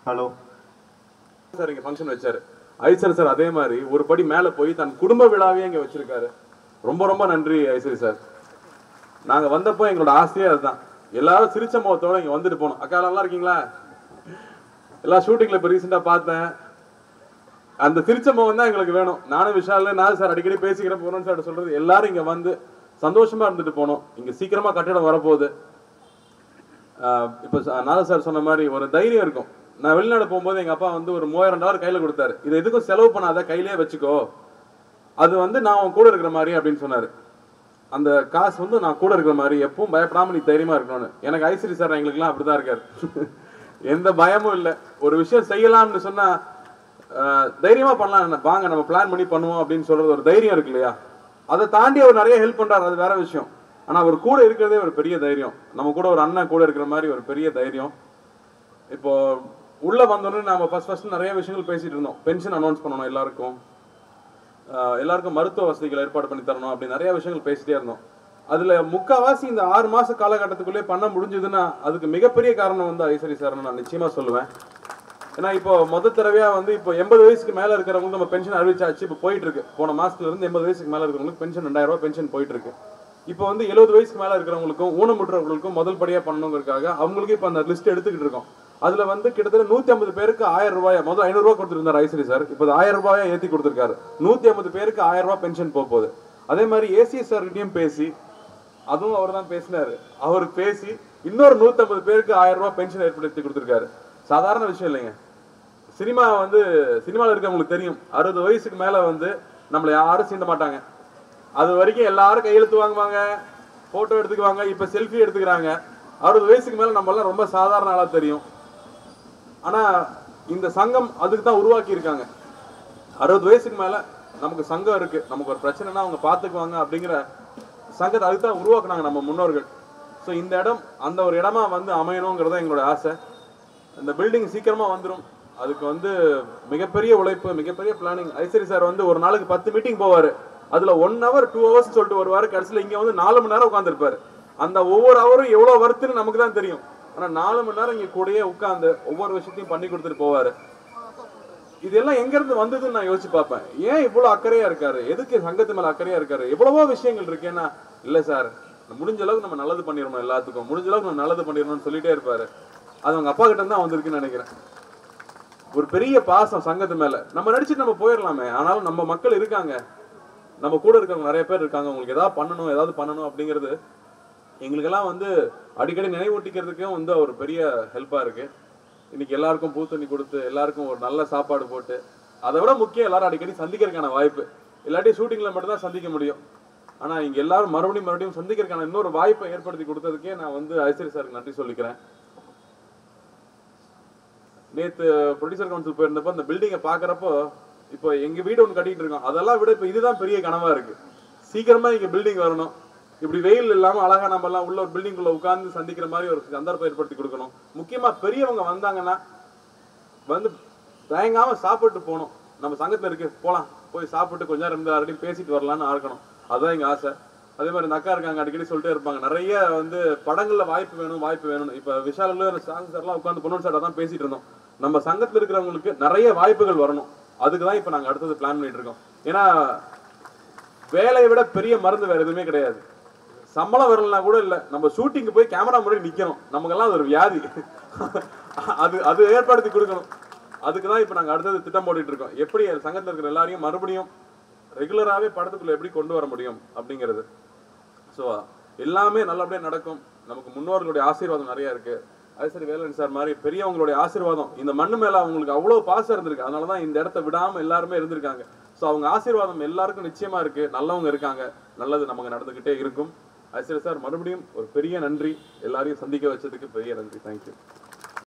hello sir இங்க function வச்சாரு ஐசர் sir அதே மாதிரி ஒரு படி மேல போய் தன் குடும்ப விழாவே இங்க வச்சிருக்காரு ரொம்ப ரொம்ப நன்றி ஐசரி சார் நாங்க வந்தப்போ எங்களோட ஆசையே அதுதான் எல்லாரும் சிரிச்ச முகத்தோட இங்க வந்துட்டு போனோம் அக்கா நல்லா இருக்கீங்களா எல்லா ஷூட்டிங்ல இப்போ ரீசெண்டா பார்த்தேன் அந்த சிரிச்ச முகம் தான் எங்களுக்கு வேணும் நானும் விஷால் நான் சார் அடிக்கடி பேசிக்கிறேன் போறோம் சார் சொல்றது எல்லாரும் இங்க வந்து சந்தோஷமா இருந்துட்டு போனோம் இங்க சீக்கிரமா கட்டிடம் வரப்போகுது ஆஹ் இப்போ ச- நாதா சார் சொன்ன மாதிரி ஒரு தைரியம் இருக்கும் நான் வெளிநாடு போகும்போது எங்க அப்பா வந்து ஒரு மூவாயிரம் டாலர் கையில கொடுத்தாரு இதை எதுக்கும் செலவு பண்ணாத கையிலேயே வச்சுக்கோ அது வந்து நான் உன் கூட இருக்கிற மாதிரி அப்படின்னு சொன்னாரு அந்த காசு வந்து நான் கூட இருக்கிற மாதிரி எப்பவும் பயப்படாம நீ தைரியமா இருக்கணும்னு எனக்கு ஐஸ்வரி சார் எங்களுக்குலாம் அப்படிதான் இருக்காரு எந்த பயமும் இல்லை ஒரு விஷயம் செய்யலாம்னு சொன்னா ஆஹ், தைரியமா பண்ணலாம் என்ன வாங்க நம்ம பிளான் பண்ணி பண்ணுவோம் அப்படின்னு சொல்றது ஒரு தைரியம் இருக்கு இல்லையா அதை தாண்டி அவர் நிறைய ஹெல்ப் பண்றாரு அது வேற விஷயம் ஆனா அவர் கூட இருக்கிறதே ஒரு பெரிய தைரியம் நம்ம கூட ஒரு அண்ணன் கூட இருக்கிற மாதிரி ஒரு பெரிய தைரியம் இப்போ உள்ள வந்தோடனே நாம ஃபர்ஸ்ட் ஃபர்ஸ்ட் நிறைய விஷயங்கள் பேசிட்டு இருந்தோம் பென்ஷன் அனௌன்ஸ் பண்ணணும் எல்லாருக்கும் ஆஹ் எல்லாருக்கும் மருத்துவ வசதிகள் ஏற்பாடு பண்ணி தரணும் அப்படி நிறைய விஷயங்கள் பேசிட்டே இருந்தோம் அதுல முக்காவாசி இந்த ஆறு மாச காலகட்டத்துக்குள்ளே பண்ண முடிஞ்சதுன்னா அதுக்கு மிகப்பெரிய காரணம் வந்து ஐஸ்வரி சார் நான் நிச்சயமா சொல்லுவேன் ஏன்னா இப்போ முத தடவையா வந்து இப்போ எண்பது வயசுக்கு மேல இருக்கிறவங்களுக்கு நம்ம பென்ஷன் அறிவிச்சாச்சு இப்போ போயிட்டு இருக்கு போன மாசத்துல இருந்து எண்பது வயசுக்கு மேல இருக்கிறவங்களுக்கு பென்ஷன் ரெண்டாயிரம் ரூபாய் பென்ஷன் போயிட்டு இருக்கு இப்போ வந்து எழுபது வயசுக்கு மேல இருக்கிறவங்களுக்கும் ஊனமுற்றவர்களுக்கும் முதல் படியா பண்ணணுங்கிறதுக்காக அவங்களுக்கு இப்போ அந்த லிஸ்ட் எடுத்துக்கிட்டு இருக்கோம் அதுல வந்து கிட்டத்தட்ட நூத்தி ஐம்பது பேருக்கு ஆயிரம் ரூபாய் முதல் ஐநூறு ரூபாய் கொடுத்துருந்தார் ஐஸ்வரி சார் இப்போ அது ஆயிரம் ரூபாயா ஏத்தி கொடுத்துருக்காரு நூத்தி ஐம்பது பேருக்கு ஆயிரம் ரூபாய் பென்ஷன் போக போகுது அதே மாதிரி ஏசிஎஸ் சார்கிட்டயும் பேசி அதுவும் அவர் தான் பேசினாரு அவர் பேசி இன்னொரு நூத்தம்பது பேருக்கு ஆயிரம் ரூபாய் பென்ஷன் ஏற்படுத்தி கொடுத்துருக்காரு சாதாரண விஷயம் இல்லைங்க சினிமா வந்து சினிமாவில் இருக்கவங்களுக்கு தெரியும் அறுபது வயசுக்கு மேல வந்து நம்மளை யாரும் சீண்ட மாட்டாங்க அது வரைக்கும் எல்லாரும் கையெழுத்து வாங்குவாங்க போட்டோ எடுத்துக்குவாங்க இப்ப செல்ஃபி எடுத்துக்கிறாங்க அறுபது வயசுக்கு மேல நம்ம எல்லாம் ரொம்ப சாதாரண ஆளா தெரியும் ஆனா இந்த சங்கம் அதுக்கு தான் உருவாக்கி இருக்காங்க அறுபது வயசுக்கு மேல நமக்கு சங்கம் இருக்கு நமக்கு ஒரு பிரச்சனைனா அவங்க பாத்துக்குவாங்க அப்படிங்கிற சங்கத்தை அதுக்கு தான் உருவாக்குனாங்க நம்ம முன்னோர்கள் ஸோ இந்த இடம் அந்த ஒரு இடமா வந்து அமையணுங்கிறத எங்களோட ஆசை இந்த பில்டிங் சீக்கிரமா வந்துடும் அதுக்கு வந்து மிகப்பெரிய உழைப்பு மிகப்பெரிய பிளானிங் ஐசரி சார் வந்து ஒரு நாளைக்கு பத்து மீட்டிங் போவாரு அதுல ஒன் ஹவர் டூ ஹவர்ஸ் சொல்லிட்டு வருவாரு கடைசியில் இங்க வந்து நாலு மணி நேரம் உட்காந்துருப்பாரு அந்த ஒவ்வொரு ஹவரும் எவ்வளவு வருத்துன்னு நமக்கு தான் தெரியும் ஆனா நாலு மணி நேரம் இங்க கூடயே உட்காந்து ஒவ்வொரு விஷயத்தையும் பண்ணி கொடுத்துட்டு போவாரு இதெல்லாம் எங்க இருந்து வந்ததுன்னு நான் யோசிச்சு பார்ப்பேன் ஏன் இவ்வளவு அக்கறையா இருக்காரு எதுக்கு சங்கத்து மேல அக்கறையா இருக்காரு எவ்வளவோ விஷயங்கள் இருக்கு ஏன்னா இல்ல சார் முடிஞ்ச அளவுக்கு நம்ம நல்லது பண்ணிடணும் எல்லாத்துக்கும் முடிஞ்ச அளவுக்கு நம்ம நல்லது பண்ணிடணும்னு சொல்லிட்டே இருப்பாரு அது அவங்க அப்பா கிட்ட தான் வந்திருக்குன்னு நினைக்கிறேன் ஒரு பெரிய பாசம் சங்கத்து மேல நம்ம நடிச்சுட்டு நம்ம போயிடலாமே ஆனாலும் நம்ம மக்கள் இருக்காங்க நம்ம கூட இருக்கவங்க நிறைய பேர் இருக்காங்க உங்களுக்கு ஏதாவது பண்ணணும் ஏதாவது பண்ணணும் அப்படிங்கிறது எங்களுக்கெல்லாம் வந்து அடிக்கடி நினைவூட்டிக்கிறதுக்கும் வந்து ஒரு பெரிய ஹெல்ப்பா இருக்கு இன்னைக்கு எல்லாருக்கும் பூ தண்ணி கொடுத்து எல்லாருக்கும் ஒரு நல்ல சாப்பாடு போட்டு அதை விட முக்கியம் எல்லாரும் அடிக்கடி சந்திக்கிறதுக்கான வாய்ப்பு இல்லாட்டி ஷூட்டிங்ல மட்டும் தான் சந்திக்க முடியும் ஆனா இங்க எல்லாரும் மறுபடியும் மறுபடியும் சந்திக்கிறதுக்கான இன்னொரு வாய்ப்பை ஏற்படுத்தி கொடுத்ததுக்கே நான் வந்து ஐஸ்வரி சாருக்கு நன்றி சொல்லிக்கிறேன் நேத்து ப்ரொடியூசர் கவுன்சில் போயிருந்தப்போ அந்த பில்டிங்கை பாக்குறப்போ இப்போ எங்க வீடு ஒன்று கட்டிட்டு இருக்கோம் அதெல்லாம் விட இப்போ இதுதான் பெரிய கனவா இருக்கு சீக்கிரமா இங்க பில்டிங் வரணும் இப்படி வெயில் இல்லாம அழகா நம்ம எல்லாம் உள்ள ஒரு பில்டிங்குள்ள உட்கார்ந்து சந்திக்கிற மாதிரி ஒரு சந்தர்ப்பம் ஏற்படுத்தி கொடுக்கணும் முக்கியமா பெரியவங்க வந்தாங்கன்னா வந்து தயங்காம சாப்பிட்டு போகணும் நம்ம சங்கத்துல இருக்கு போலாம் போய் சாப்பிட்டு கொஞ்ச நேரம் இருந்து யார்கிட்டயும் பேசிட்டு வரலாம்னு இருக்கணும் அதுதான் எங்க ஆசை அதே மாதிரி இந்த அக்கா இருக்காங்க அடிக்கடி சொல்லிட்டே இருப்பாங்க நிறைய வந்து படங்கள்ல வாய்ப்பு வேணும் வாய்ப்பு வேணும் இப்ப விஷால சாங் சார்லாம் உட்காந்து பொண்ணு சார் தான் பேசிட்டு இருந்தோம் நம்ம சங்கத்துல இருக்கிறவங்களுக்கு நிறைய வாய்ப்புகள் வரணும் அதுக்கு தான் இப்ப நாங்க அடுத்தது பிளான் பண்ணிட்டு இருக்கோம் ஏன்னா வேலையை விட பெரிய மருந்து வேற எதுவுமே கிடையாது சம்பளம் வரலனா கூட இல்ல நம்ம ஷூட்டிங்க்கு போய் கேமரா முன்னாடி நிக்கணும் நமக்கெல்லாம் அது ஒரு வியாதி அது அது ஏற்படுத்தி கொடுக்கணும் அதுக்கு தான் இப்போ நாங்க அடுத்தது திட்டம் போட்டுட்டு இருக்கோம் எப்படி சங்கத்துல இருக்கிற எல்லாரையும் மறுபடியும் ரெகுலராகவே படத்துக்குள்ள எப்படி கொண்டு வர முடியும் அப்படிங்கிறது ஸோ எல்லாமே நல்லபடியா நடக்கும் நமக்கு முன்னோர்களுடைய ஆசீர்வாதம் நிறைய இருக்கு அது சரி வேலன் சார் மாதிரி பெரியவங்களுடைய ஆசீர்வாதம் இந்த மண்ணு மேல அவங்களுக்கு அவ்வளவு பாசம் இருந்திருக்கு அதனால தான் இந்த இடத்த விடாம எல்லாருமே இருந்திருக்காங்க ஸோ அவங்க ஆசீர்வாதம் எல்லாருக்கும் நிச்சயமா இருக்கு நல்லவங்க இருக்காங்க நல்லது நமக்கு நடந்துகிட்டே இருக்கும் ஐஸ்வர்யா சார் மறுபடியும் ஒரு பெரிய நன்றி எல்லாரையும் சந்திக்க வச்சதுக்கு பெரிய நன்றி தேங்க்யூ